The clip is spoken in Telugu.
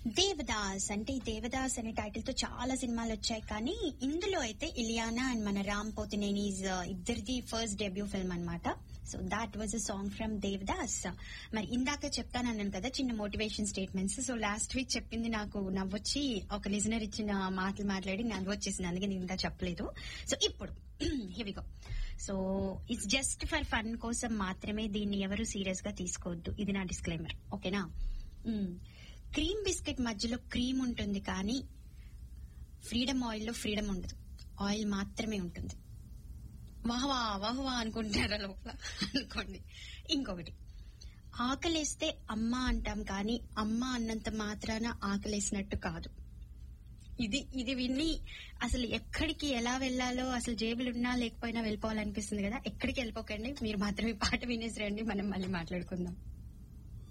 దేవదాస్ అంటే ఈ దేవదాస్ అనే టైటిల్ తో చాలా సినిమాలు వచ్చాయి కానీ ఇందులో అయితే ఇలియానా అండ్ మన రామ్ పోతినేని ఇద్దరిది ఫస్ట్ డెబ్యూ ఫిల్మ్ అన్నమాట so that was a song from Devdas మరి ఇందాక చెప్తానన్నాను కదా చిన్న motivation statements so last week చెప్పింది నాకు నవ్వొచ్చి ఒక లిజనర్ ఇచ్చిన మాటలు మాట్లాడి నవ్వొచ్చేసింది అందుకే నేను ఇంకా చెప్పలేదు సో ఇప్పుడు here we go so it's just for fun కోసం మాత్రమే దీన్ని ఎవరు సీరియస్ గా తీసుకోవద్దు ఇది నా డిస్క్లైమర్ ఓకేనా క్రీమ్ బిస్కెట్ మధ్యలో క్రీమ్ ఉంటుంది కానీ ఫ్రీడమ్ ఆయిల్ లో ఫ్రీడమ్ ఉండదు ఆయిల్ మాత్రమే ఉంటుంది వాహవా వాహవా అనుకుంటారా లోపల అనుకోండి ఇంకొకటి ఆకలేస్తే అమ్మ అంటాం కానీ అమ్మ అన్నంత మాత్రాన ఆకలేసినట్టు కాదు ఇది ఇది విని అసలు ఎక్కడికి ఎలా వెళ్ళాలో అసలు జేబులున్నా లేకపోయినా వెళ్ళిపోవాలనిపిస్తుంది కదా ఎక్కడికి వెళ్ళిపోకండి మీరు మాత్రం ఈ పాట వినేసి రండి మనం మళ్ళీ మాట్లాడుకుందాం